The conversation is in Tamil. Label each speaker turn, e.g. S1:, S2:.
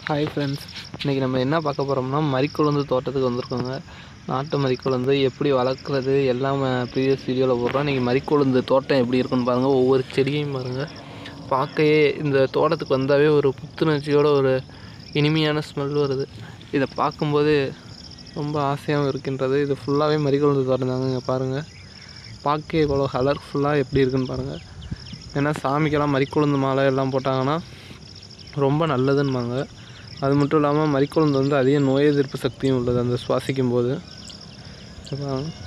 S1: ஹாய் ஃப்ரெண்ட்ஸ் இன்றைக்கி நம்ம என்ன பார்க்க போகிறோம்னா மறிக்குழுந்து தோட்டத்துக்கு வந்திருக்கோங்க நாட்டு மறிக்குழுந்து எப்படி வளர்க்குறது எல்லாம் ப்ரீவியஸ் வீடியோவில் போடுறோம் இன்றைக்கி மறிக்குழுந்து தோட்டம் எப்படி இருக்குன்னு பாருங்கள் ஒவ்வொரு செடியையும் பாருங்கள் பார்க்கையே இந்த தோட்டத்துக்கு வந்தாவே ஒரு புத்துணர்ச்சியோட ஒரு இனிமையான ஸ்மெல் வருது இதை பார்க்கும்போது ரொம்ப ஆசையாகவும் இருக்கின்றது இது ஃபுல்லாகவே மறிக்குழுந்து தோட்டம் தாங்க இங்கே பாருங்கள் பார்க்க இவ்வளோ கலர்ஃபுல்லாக எப்படி இருக்குன்னு பாருங்கள் ஏன்னா சாமிக்கெல்லாம் மறிக்குழுந்து மாலை எல்லாம் போட்டாங்கன்னா ரொம்ப நல்லதுன்பாங்க அது மட்டும் இல்லாமல் மறிக்குழுந்து வந்து அதிக நோய் எதிர்ப்பு சக்தியும் உள்ளது அந்த சுவாசிக்கும் போது அதான்